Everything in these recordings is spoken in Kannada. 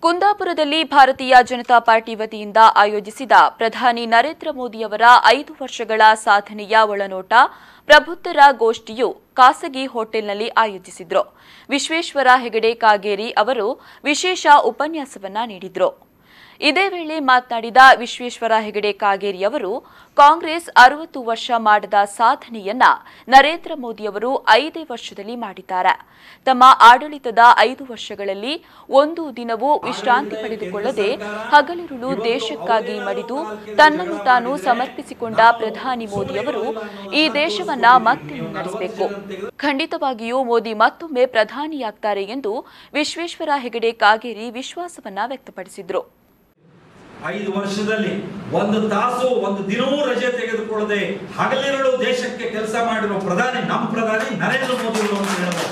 ಕುಂದಾಪುರದಲ್ಲಿ ಭಾರತೀಯ ಜನತಾ ಪಾರ್ಟಿ ವತಿಯಿಂದ ಆಯೋಜಿಸಿದ ಪ್ರಧಾನಿ ನರೇಂದ್ರ ಮೋದಿಯವರ ಐದು ವರ್ಷಗಳ ಸಾಧನೆಯ ಒಳನೋಟ ಪ್ರಬುದ್ಧರ ಗೋಷ್ಠಿಯು ಖಾಸಗಿ ಹೋಟೆಲ್ನಲ್ಲಿ ಆಯೋಜಿಸಿದ್ರು ವಿಶ್ವೇಶ್ವರ ಹೆಗಡೆ ಕಾಗೇರಿ ಅವರು ವಿಶೇಷ ಉಪನ್ಯಾಸವನ್ನ ನೀಡಿದ್ರು ಇದೇ ವೇಳೆ ಮಾತನಾಡಿದ ವಿಶ್ವೇಶ್ವರ ಹೆಗಡೆ ಕಾಗೇರಿ ಅವರು ಕಾಂಗ್ರೆಸ್ ಅರವತ್ತು ವರ್ಷ ಮಾಡದ ಸಾಧನೆಯನ್ನ ನರೇಂದ್ರ ಮೋದಿಯವರು ಐದೇ ವರ್ಷದಲ್ಲಿ ಮಾಡಿದ್ದಾರೆ ತಮ್ಮ ಆಡಳಿತದ ಐದು ವರ್ಷಗಳಲ್ಲಿ ಒಂದು ದಿನವೂ ವಿಶ್ರಾಂತಿ ಪಡೆದುಕೊಳ್ಳದೆ ಹಗಲಿರುಳು ದೇಶಕ್ಕಾಗಿ ಮಡಿದು ತನ್ನನ್ನು ತಾನು ಸಮರ್ಪಿಸಿಕೊಂಡ ಪ್ರಧಾನಿ ಮೋದಿಯವರು ಈ ದೇಶವನ್ನ ಮತ್ತೆ ಮುನ್ನಡೆಸಬೇಕು ಖಂಡಿತವಾಗಿಯೂ ಮೋದಿ ಮತ್ತೊಮ್ಮೆ ಪ್ರಧಾನಿಯಾಗ್ತಾರೆ ಎಂದು ವಿಶ್ವೇಶ್ವರ ಹೆಗಡೆ ಕಾಗೇರಿ ವಿಶ್ವಾಸವನ್ನ ವ್ಯಕ್ತಪಡಿಸಿದ್ರು ಐದು ವರ್ಷದಲ್ಲಿ ಒಂದು ತಾಸು ಒಂದು ದಿನವೂ ರಜೆ ತೆಗೆದುಕೊಳ್ಳದೆ ಹಗಲಿರುಳು ದೇಶಕ್ಕೆ ಕೆಲಸ ಮಾಡಿರೋ ಪ್ರಧಾನಿ ನಮ್ಮ ಪ್ರಧಾನಿ ನರೇಂದ್ರ ಮೋದಿ ಅವರು ಅಂತ ಹೇಳ್ಬೋದು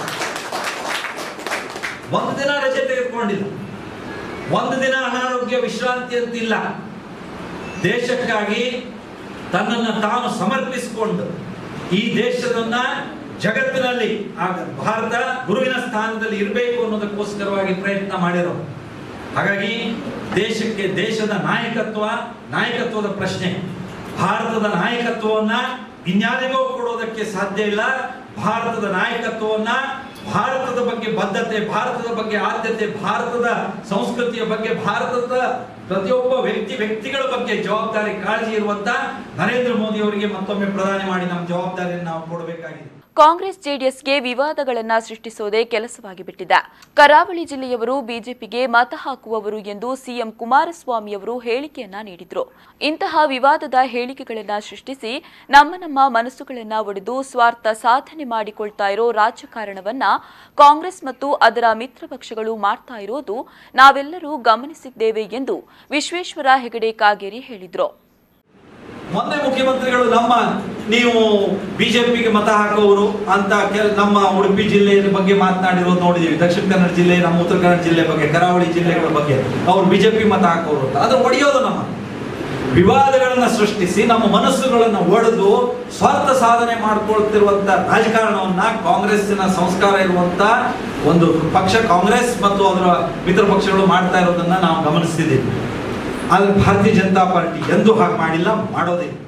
ಒಂದು ದಿನ ರಜೆ ತೆಗೆದುಕೊಂಡಿಲ್ಲ ಒಂದು ದಿನ ಅನಾರೋಗ್ಯ ವಿಶ್ರಾಂತಿ ಅಂತಿಲ್ಲ ದೇಶಕ್ಕಾಗಿ ತನ್ನನ್ನು ತಾನು ಸಮರ್ಪಿಸಿಕೊಂಡು ಈ ದೇಶದನ್ನ ಜಗತ್ತಿನಲ್ಲಿ ಆ ಭಾರತ ಗುರುವಿನ ಸ್ಥಾನದಲ್ಲಿ ಇರಬೇಕು ಅನ್ನೋದಕ್ಕೋಸ್ಕರವಾಗಿ ಪ್ರಯತ್ನ ಮಾಡಿರೋ ಹಾಗಾಗಿ ದೇಶಕ್ಕೆ ದೇಶದ ನಾಯಕತ್ವ ನಾಯಕತ್ವದ ಪ್ರಶ್ನೆ ಭಾರತದ ನಾಯಕತ್ವವನ್ನ ಇನ್ಯಾರಿಗೋ ಕೊಡೋದಕ್ಕೆ ಸಾಧ್ಯ ಇಲ್ಲ ಭಾರತದ ನಾಯಕತ್ವವನ್ನ ಭಾರತದ ಬಗ್ಗೆ ಬದ್ಧತೆ ಭಾರತದ ಬಗ್ಗೆ ಆದ್ಯತೆ ಭಾರತದ ಸಂಸ್ಕೃತಿಯ ಬಗ್ಗೆ ಭಾರತದ ಪ್ರತಿಯೊಬ್ಬ ವ್ಯಕ್ತಿ ವ್ಯಕ್ತಿಗಳ ಬಗ್ಗೆ ಜವಾಬ್ದಾರಿ ಕಾಳಜಿ ಇರುವಂತ ನರೇಂದ್ರ ಮೋದಿ ಅವರಿಗೆ ಮತ್ತೊಮ್ಮೆ ಪ್ರಧಾನಿ ಮಾಡಿ ನಮ್ಮ ಜವಾಬ್ದಾರಿಯನ್ನು ನಾವು ಕೊಡಬೇಕಾಗಿದೆ ಕಾಂಗ್ರೆಸ್ ಜೆಡಿಎಸ್ಗೆ ವಿವಾದಗಳನ್ನ ಸೃಷ್ಟಿಸೋದೇ ಕೆಲಸವಾಗಿ ಬಿಟ್ಟಿದೆ ಕರಾವಳಿ ಜಿಲ್ಲೆಯವರು ಬಿಜೆಪಿಗೆ ಮತ ಹಾಕುವವರು ಎಂದು ಸಿಎಂ ಕುಮಾರಸ್ವಾಮಿ ಅವರು ಹೇಳಿಕೆಯನ್ನ ನೀಡಿದ್ರು ಇಂತಹ ವಿವಾದದ ಹೇಳಿಕೆಗಳನ್ನ ಸೃಷ್ಟಿಸಿ ನಮ್ಮ ನಮ್ಮ ಮನಸ್ಸುಗಳನ್ನ ಒಡೆದು ಸ್ವಾರ್ಥ ಸಾಧನೆ ಮಾಡಿಕೊಳ್ತಾ ಇರೋ ರಾಜಕಾರಣವನ್ನ ಕಾಂಗ್ರೆಸ್ ಮತ್ತು ಅದರ ಮಿತ್ರ ಪಕ್ಷಗಳು ಮಾಡ್ತಾ ಇರೋದು ನಾವೆಲ್ಲರೂ ಗಮನಿಸಿದ್ದೇವೆ ಎಂದು ವಿಶ್ವೇಶ್ವರ ಹೆಗಡೆ ಕಾಗೇರಿ ಹೇಳಿದ್ರು ಮೊನ್ನೆ ಮುಖ್ಯಮಂತ್ರಿಗಳು ನಮ್ಮ ನೀವು ಬಿಜೆಪಿಗೆ ಮತ ಹಾಕೋರು ಅಂತ ಕೆಲ ನಮ್ಮ ಉಡುಪಿ ಜಿಲ್ಲೆಯ ಬಗ್ಗೆ ಮಾತನಾಡಿರೋದು ನೋಡಿದೀವಿ ದಕ್ಷಿಣ ಕನ್ನಡ ಜಿಲ್ಲೆ ನಮ್ಮ ಉತ್ತರ ಕನ್ನಡ ಜಿಲ್ಲೆ ಬಗ್ಗೆ ಕರಾವಳಿ ಜಿಲ್ಲೆಗಳ ಬಗ್ಗೆ ಅವ್ರು ಬಿಜೆಪಿ ಮತ ಹಾಕೋರು ಅಂತ ಅದು ಒಡೆಯೋದು ನಮ್ಮ ವಿವಾದಗಳನ್ನ ಸೃಷ್ಟಿಸಿ ನಮ್ಮ ಮನಸ್ಸುಗಳನ್ನ ಒಡೆದು ಸ್ವಾರ್ಥ ಸಾಧನೆ ಮಾಡ್ಕೊಳ್ತಿರುವಂತ ರಾಜಕಾರಣವನ್ನ ಕಾಂಗ್ರೆಸ್ಸಿನ ಸಂಸ್ಕಾರ ಇರುವಂತ ಒಂದು ಪಕ್ಷ ಕಾಂಗ್ರೆಸ್ ಮತ್ತು ಅದರ ಮಿತ್ರ ಪಕ್ಷಗಳು ಮಾಡ್ತಾ ಇರೋದನ್ನ ನಾವು ಗಮನಿಸ್ತಿದ್ದೀವಿ ಆದ್ರೆ ಭಾರತೀಯ ಜನತಾ ಪಾರ್ಟಿ ಎಂದೂ ಹಾಗೆ ಮಾಡಿಲ್ಲ ಮಾಡೋದಿಲ್ಲ